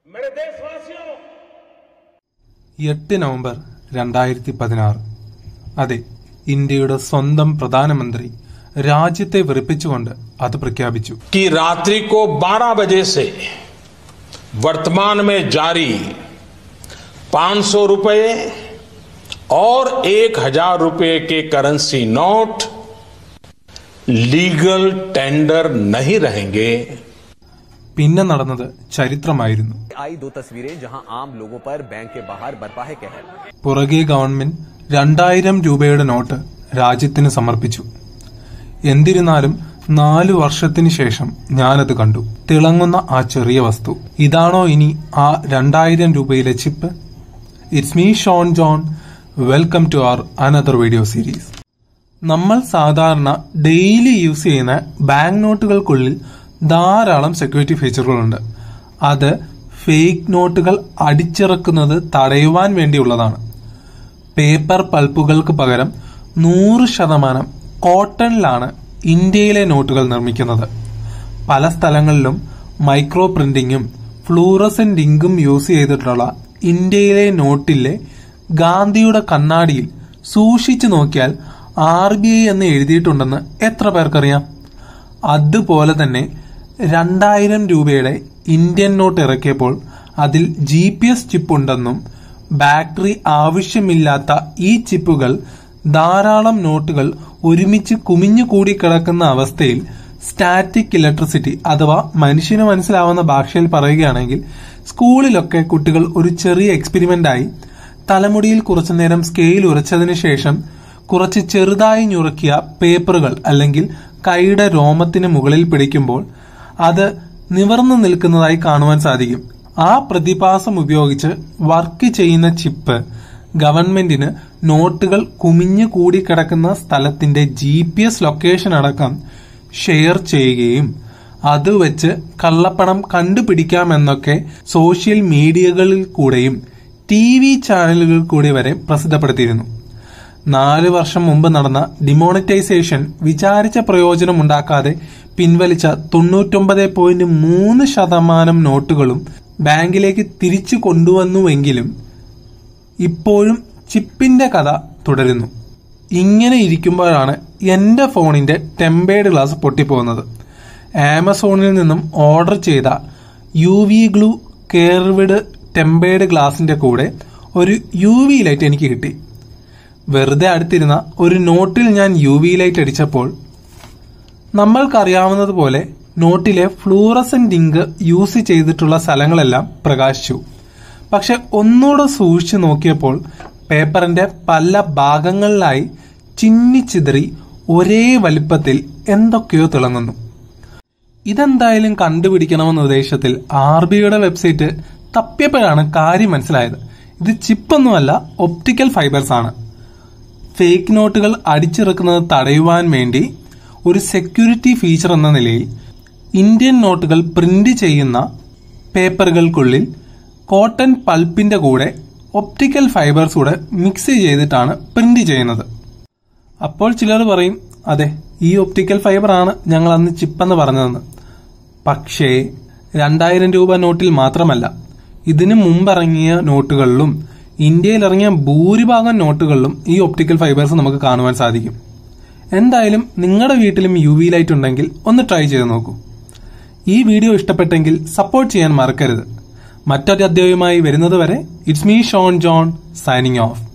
मेरे देशवासियों എട്ട് നവംബർ രണ്ടായിരത്തി പതിനാറ് അതെ ഇന്ത്യയുടെ സ്വന്തം പ്രധാനമന്ത്രി രാജ്യത്തെ വെറുപ്പിച്ചുകൊണ്ട് അത് പ്രഖ്യാപിച്ചു कि रात्रि को 12 बजे से वर्तमान में जारी 500 रुपए और एक हजार रुपए के करेंसी नोट लीगल टेंडर नहीं रहेंगे പിന്നെ നടന്നത് ചരിത്രമായിരുന്നു आई दो तस्वीरें जहां आम लोगों पर बैंक के बाहर बरपा है कहर പുറകെ ഗവൺമെന്റ് രണ്ടായിരം രൂപയുടെ നോട്ട് രാജ്യത്തിന് സമർപ്പിച്ചു എന്നിരുന്നാലും നാലു വർഷത്തിന് ശേഷം ഞാനത് കണ്ടു തിളങ്ങുന്ന ആ ചെറിയ വസ്തു ഇതാണോ ഇനി ആ രണ്ടായിരം രൂപയിലെ chip it's me Sean John welcome to our another video series നമ്മൾ സാധാരണ ഡെയിലി യൂസ് ചെയ്യുന്ന ബാങ്ക് നോട്ടുകൾക്കുള്ളിൽ ധാരാളം സെക്യൂരിറ്റി ഫീച്ചറുകളുണ്ട് അത് ഫേക്ക് നോട്ടുകൾ അടിച്ചിറക്കുന്നത് തടയുവാൻ വേണ്ടിയുള്ളതാണ് പേപ്പർ പൾപ്പുകൾക്ക് പകരം നൂറ് ശതമാനം കോട്ടണിലാണ് ഇന്ത്യയിലെ നോട്ടുകൾ നിർമ്മിക്കുന്നത് പല സ്ഥലങ്ങളിലും മൈക്രോ പ്രിന്റിങ്ങും ഫ്ലൂറസെന്റ് ഇങ്കും യൂസ് ചെയ്തിട്ടുള്ള ഇന്ത്യയിലെ നോട്ടിലെ ഗാന്ധിയുടെ കണ്ണാടിയിൽ സൂക്ഷിച്ചു നോക്കിയാൽ ആർ ബി ഐ എന്ന് എഴുതിയിട്ടുണ്ടെന്ന് എത്ര പേർക്കറിയാം അതുപോലെ തന്നെ രണ്ടായിരം രൂപയുടെ ഇന്ത്യൻ നോട്ട് ഇറക്കിയപ്പോൾ അതിൽ ജി പി എസ് ചിപ്പ് ഉണ്ടെന്നും ബാറ്ററി ആവശ്യമില്ലാത്ത ഈ ചിപ്പുകൾ ധാരാളം നോട്ടുകൾ ഒരുമിച്ച് കുമിഞ്ഞു കൂടി കിടക്കുന്ന അവസ്ഥയിൽ സ്റ്റാറ്റിക് ഇലക്ട്രിസിറ്റി അഥവാ മനുഷ്യന് മനസ്സിലാവുന്ന ഭാഷയിൽ പറയുകയാണെങ്കിൽ സ്കൂളിലൊക്കെ കുട്ടികൾ ഒരു ചെറിയ എക്സ്പെരിമെന്റ് ആയി തലമുടിയിൽ കുറച്ചു നേരം സ്കെയിൽ ഉരച്ചതിന് ശേഷം കുറച്ച് ചെറുതായി ഞുറുക്കിയ പേപ്പറുകൾ അല്ലെങ്കിൽ കൈയുടെ രോമത്തിന് മുകളിൽ പിടിക്കുമ്പോൾ അത് നിവർന്നു നിൽക്കുന്നതായി കാണുവാൻ സാധിക്കും ആ പ്രതിഭാസം ഉപയോഗിച്ച് വർക്ക് ചെയ്യുന്ന ചിപ്പ് ഗവൺമെന്റിന് നോട്ടുകൾ കുമിഞ്ഞു കൂടിക്കിടക്കുന്ന സ്ഥലത്തിന്റെ ജി പി എസ് ലൊക്കേഷൻ അടക്കം ഷെയർ ചെയ്യുകയും അത് വെച്ച് കള്ളപ്പണം കണ്ടുപിടിക്കാമെന്നൊക്കെ സോഷ്യൽ മീഡിയകളിൽ കൂടെയും ടി വി ചാനലുകളിൽ കൂടി വരെ പ്രസിദ്ധപ്പെടുത്തിയിരുന്നു നാല് വർഷം മുമ്പ് നടന്ന ഡിമോണിറ്റൈസേഷൻ വിചാരിച്ച പ്രയോജനം ഉണ്ടാക്കാതെ പിൻവലിച്ച തൊണ്ണൂറ്റൊമ്പത് പോയിന്റ് മൂന്ന് ശതമാനം നോട്ടുകളും ബാങ്കിലേക്ക് തിരിച്ചു കൊണ്ടുവന്നുവെങ്കിലും ഇപ്പോഴും ചിപ്പിന്റെ കഥ തുടരുന്നു ഇങ്ങനെ ഇരിക്കുമ്പോഴാണ് എന്റെ ഫോണിന്റെ ടെമ്പേർഡ് ഗ്ലാസ് പൊട്ടിപ്പോകുന്നത് ആമസോണിൽ നിന്നും ഓർഡർ ചെയ്ത U V glue curved tempered ഗ്ലാസിന്റെ കൂടെ ഒരു യു വി ലൈറ്റ് എനിക്ക് കിട്ടി വെറുതെ അടുത്തിരുന്ന ഒരു നോട്ടിൽ ഞാൻ യു വി ലൈറ്റ് അടിച്ചപ്പോൾ നമ്മൾക്കറിയാവുന്നതുപോലെ നോട്ടിലെ ഫ്ലൂറസെന്റ് ഇങ്ക് യൂസ് ചെയ്തിട്ടുള്ള സ്ഥലങ്ങളെല്ലാം പ്രകാശിച്ചു പക്ഷെ ഒന്നുകൂടെ സൂക്ഷിച്ചു നോക്കിയപ്പോൾ പേപ്പറിന്റെ പല ഭാഗങ്ങളിലായി ചിന്നിച്ചിതറി ഒരേ വലിപ്പത്തിൽ എന്തൊക്കെയോ തിളങ്ങുന്നു ഇതെന്തായാലും കണ്ടുപിടിക്കണമെന്ന ഉദ്ദേശത്തിൽ ആർ ബിയുടെ വെബ്സൈറ്റ് തപ്പിയപ്പോഴാണ് കാര്യം മനസ്സിലായത് ഇത് ചിപ്പൊന്നുമല്ല ഒപ്റ്റിക്കൽ ഫൈബേഴ്സ് ആണ് ഫേക്ക് നോട്ടുകൾ അടിച്ചിറക്കുന്നത് തടയുവാൻ വേണ്ടി ഒരു സെക്യൂരിറ്റി ഫീച്ചർ എന്ന നിലയിൽ ഇന്ത്യൻ നോട്ടുകൾ പ്രിന്റ് ചെയ്യുന്ന പേപ്പറുകൾക്കുള്ളിൽ കോട്ടൺ പൾപ്പിന്റെ കൂടെ ഒപ്റ്റിക്കൽ ഫൈബേഴ്സ് കൂടെ മിക്സ് ചെയ്തിട്ടാണ് പ്രിന്റ് ചെയ്യുന്നത് അപ്പോൾ ചിലർ പറയും അതെ ഈ ഒപ്റ്റിക്കൽ ഫൈബർ ആണ് ഞങ്ങൾ അന്ന് ചിപ്പെന്ന് പറഞ്ഞതെന്ന് പക്ഷേ രണ്ടായിരം രൂപ നോട്ടിൽ മാത്രമല്ല ഇതിനു മുമ്പിറങ്ങിയ നോട്ടുകളിലും ഇന്ത്യയിൽ ഇറങ്ങിയ ഭൂരിഭാഗം നോട്ടുകളിലും ഈ ഒപ്റ്റിക്കൽ ഫൈബേഴ്സ് നമുക്ക് കാണുവാൻ സാധിക്കും എന്തായാലും നിങ്ങളുടെ വീട്ടിലും യു വി ലൈറ്റ് ഉണ്ടെങ്കിൽ ഒന്ന് ട്രൈ ചെയ്ത് നോക്കൂ ഈ വീഡിയോ ഇഷ്ടപ്പെട്ടെങ്കിൽ സപ്പോർട്ട് ചെയ്യാൻ മറക്കരുത് മറ്റൊരു അധ്യായവുമായി വരുന്നതുവരെ it's me Sean John signing of